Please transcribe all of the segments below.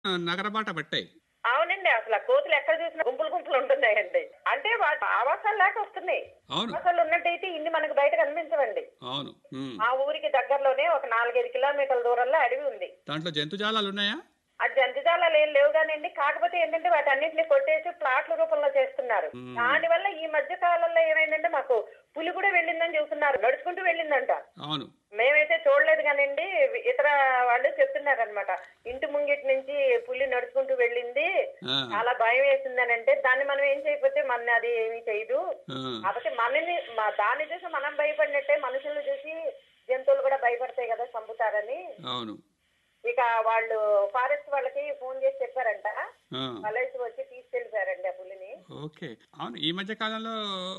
నగరబాట పట్టాయి అవునండి అసలు ఆ కోతులు ఎక్కడ చూసినా గుంపులు గుంపులు ఉంటున్నాయండి అంటే వాటి ఆవాసాలు లేక వస్తున్నాయి అవును ఆవాసాలు ఉన్నట్టయితే ఇన్ని మనకు బయట కనిపించవండి అవును ఉమ్. మా ఊరికి దగ్గరలోనే ఒక నాలుగైదు కిలోమీటర్ల దూరంలో అడవి ఉంది దాంట్లో జంతుజాలాలు ఉన్నాయా ఆ జంతుజాలాలు ఏం లేవు కానండి కాకపోతే ఏంటంటే వాటి అన్నింటినీ కొట్టేసి ప్లాట్ల రూపంలో చేస్తున్నారు మ్మ్. దానివల్ల ఈ మధ్య కాలంలో ఏమైందంటే మాకు పులి కూడా వెళ్ళిందని చెబుతున్నారు నడుచుకుంటూ వెళ్ళిందంట అవును మేమైతే చూడలేదు కానండి ఇతర వాళ్ళు చెప్తున్నారు అనమాట ఇంటి ముంగిటి నుంచి పులి నడుచుకుంటూ వెళ్ళింది ఆ, చాలా భయం వేసిందని అంటే దాన్ని మనం ఏం చేయకపోతే మన అది ఏమీ చేయదు ఆ, కాబట్టి మనని మా- దాన్ని చూసి మనం భయపడినట్టే మనుషులను చూసి జంతువులు కూడా భయపడతాయి కదా చంపుతారని అవును ఇక వాళ్ళు ఫారెస్ట్ వాళ్ళకి ఫోన్ చేసి చెప్పారంట ఆ, వాళ్ళేసి వచ్చి తీసుకెళ్లిపోయారండి ఆ పులిని ఓకే అవును ఈ మధ్య కాలంలో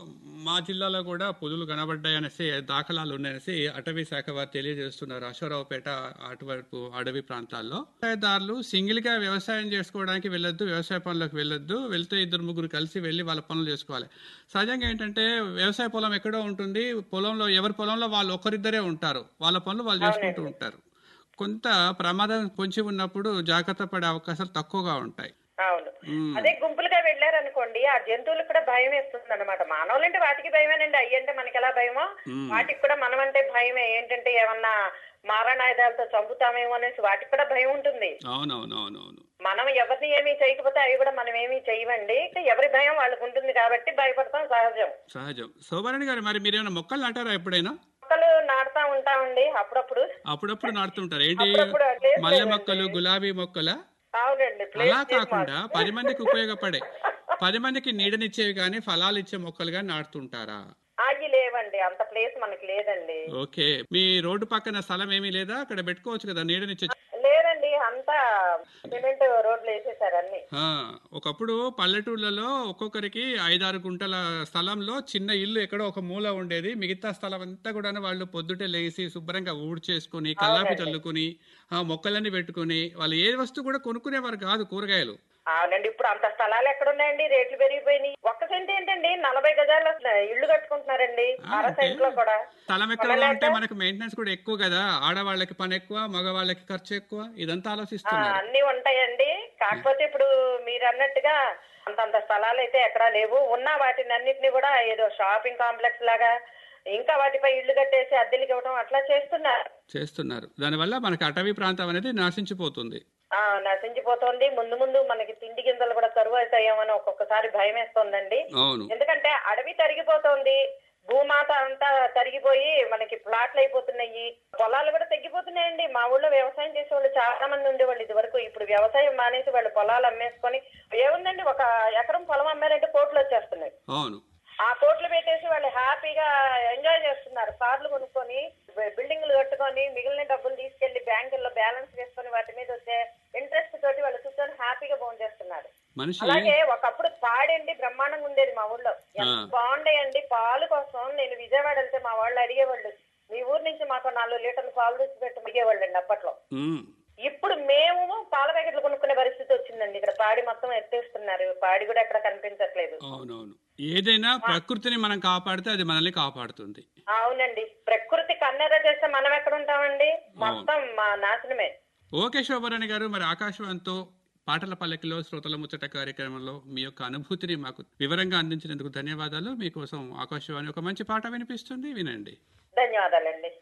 మా జిల్లాలో కూడా పులులు కనబడ్డాయి అనేసి దాఖలాలు ఉన్నాయనేసి అటవీ శాఖ వారు తెలియజేస్తున్నారు అశ్వరావుపేట అటువైపు అడవి ప్రాంతాల్లో వ్యవసాయదారులు సింగిల్ గా వ్యవసాయం చేసుకోవడానికి వెళ్ళొద్దు వ్యవసాయ పనులకు వెళ్ళొద్దు వెళ్తే ఇద్దరు ముగ్గురు కలిసి వెళ్ళి వాళ్ళ పనులు చేసుకోవాలి సహజంగా ఏంటంటే వ్యవసాయ పొలం ఎక్కడో ఉంటుంది పొలంలో ఎవరి పొలంలో వాళ్ళు ఒకరిద్దరే ఉంటారు వాళ్ళ పనులు వాళ్ళు చేసుకుంటూ ఉంటారు కొంత ప్రమాదం పొంచి ఉన్నప్పుడు జాగ్రత్త పడే అవకాశాలు తక్కువగా ఉంటాయి అవును ఉమ్. అదే గుంపులుగా వెళ్ళారనుకోండి ఆ జంతువులకు కూడా భయం వేస్తుంది అనమాట మానవులంటే వాటికి భయమేనండి అయ్యంటే మనకి ఎలా భయమో ఉమ్. వాటికి కూడా మనం అంటే భయమే ఏంటంటే ఏమన్నా మారణాయుధాలతో చంపుతామేమో అనేసి వాటికి కూడా భయం ఉంటుంది అవునవునవునవును మనం ఎవరిని ఏమీ చేయకపోతే అవి కూడా మనం ఏమీ చేయవండి ఎవరి భయం వాళ్ళకు ఉంటుంది కాబట్టి భయపడతాం సహజం సహజం శోభారాణి గారు మరి మీరేమైనా మొక్కలు నాటారా ఎప్పుడైనా మొక్కలు నాటుతా ఉంటామండి అప్పుడప్పుడు అప్పుడప్పుడు నాటుతుంటారు ఏంటి అప్పుడప్పుడు లేదు మల్లె లేదండి. మొక్కలు గులాబీ మొక్కల అవునండి అలా ప్లేస్ కాకుండా పది మందికి ఉపయోగపడే పది మందికి నీడనిచ్చేవి కానీ ఫలాలు ఇచ్చే మొక్కలు కానీ నాటుతుంటారా ఆగి లేవండి అంత ప్లేస్ మనకి లేదండి ఓకే మీ రోడ్డు పక్కన స్థలం ఏమీ లేదా అక్కడ పెట్టుకోవచ్చు కదా నీడనిచ్చే లేదండి అంతా సిమెంట్ రోడ్లు వేసేసారు అన్ని ఆ, ఒకప్పుడు పల్లెటూళ్ళలో ఒక్కొక్కరికి ఐదారు గుంటల స్థలంలో చిన్న ఇల్లు ఎక్కడో ఒక మూల ఉండేది మిగతా స్థలం అంతా కూడా వాళ్ళు పొద్దుటే లేచి శుభ్రంగా ఊడ్చేసుకుని కల్లాపి చల్లుకుని ఆ మొక్కలన్నీ పెట్టుకుని వాళ్ళు ఏ వస్తువు కూడా కొనుక్కునేవారు కాదు కూరగాయలు అవునండి ఇప్పుడు అంత స్థలాలు ఎక్కడ ఉన్నాయండి రేట్లు పెరిగిపోయినాయి ఒక్క సెంట్ ఏంటండి నలభై గజాల ఇల్లు కట్టుకుంటున్నారండి ఆ, అర అంటే సెంట్ లో కూడా స్థలం ఎక్కడ కొనలేక? ఉంటే మనకు మెయింటెనెన్స్ కూడా ఎక్కువ కదా ఆడవాళ్ళకి పని ఎక్కువ మగవాళ్ళకి ఖర్చు ఎక్కువ ఇదంతా ఆ, ఆలోచిస్తున్నారు అన్ని ఉంటాయండి కాకపోతే ఇప్పుడు మీరు అన్నట్టుగా అంతంత స్థలాలు అయితే ఎక్కడా లేవు ఉన్న వాటిని అన్నిటిని కూడా ఏదో షాపింగ్ కాంప్లెక్స్ లాగా ఇంకా వాటిపై ఇల్లు కట్టేసి అద్దెలకి ఇవ్వడం అట్లా చేస్తున్నారు చేస్తున్నారు దానివల్ల మనకి అటవీ ప్రాంతం అనేది నాశించిపోతుంది ఆ నశించిపోతోంది ముందు ముందు మనకి తిండి గింజలు కూడా కరువు అవుతాయేమని ఒక్కొక్కసారి భయం వేస్తోందండి అవును ఎందుకంటే అడవి తరిగిపోతోంది భూమాత అంతా తరిగిపోయి మనకి ప్లాట్లు అయిపోతున్నాయి పొలాలు కూడా తగ్గిపోతున్నాయండి మా ఊళ్ళో వ్యవసాయం చేసే వాళ్ళు చాలా మంది ఉండేవాళ్ళు ఇది వరకు ఇప్పుడు వ్యవసాయం మానేసి వాళ్ళు పొలాలు అమ్మేసుకొని ఏముందండి ఒక ఎకరం పొలం అమ్మారంటే కోట్లు వచ్చేస్తున్నాయి అవును ఆ కోట్లు పెట్టేసి వాళ్ళు హ్యాపీగా ఎంజాయ్ చేస్తున్నారు కార్లు కొనుక్కొని బిల్డింగ్లు కట్టుకొని మిగిలిన డబ్బులు తీసుకెళ్లి బ్యాంకుల్లో బ్యాలెన్స్ వేసుకొని వాటి మీద వచ్చే ఇంట్రెస్ట్ తోటి వాళ్ళు కూర్చొని హ్యాపీగా భోజనం చేస్తున్నారు మనిషి అలాగే ఒకప్పుడు పాడండి బ్రహ్మాండంగా ఉండేది మా ఊళ్ళో ఎంత ఆ. బాగుండేయండి పాలు కోసం నేను విజయవాడ వెళ్తే మా వాళ్ళు అడిగేవాళ్ళు మీ ఊరు నుంచి మాకు నాలుగు లీటర్లు పాలు తెచ్చి పెట్టి అడిగేవాళ్ళు అండి అప్పట్లో ఉమ్, ఇప్పుడు మేము పాల ప్యాకెట్లు కొనుక్కునే పరిస్థితి వచ్చిందండి ఇక్కడ పాడి మొత్తం ఎత్తేస్తున్నారు పాడి కూడా ఎక్కడ కనిపించట్లేదు అవునవును ఏదైనా ప్రకృతిని మనం కాపాడితే అది మనల్ని కాపాడుతుంది అవునండి ప్రకృతి కన్నెర చేస్తే మనం ఎక్కడ ఉంటామండి మొత్తం మా నాశనమే ఓకే శోభరాణి గారు మరి ఆకాశవాణితో పాటల పల్లకిలో శ్రోతల ముచ్చట కార్యక్రమంలో మీ యొక్క అనుభూతిని మాకు వివరంగా అందించినందుకు ధన్యవాదాలు మీకోసం ఆకాశవాణి ఒక మంచి పాట వినిపిస్తుంది వినండి ధన్యవాదాలండి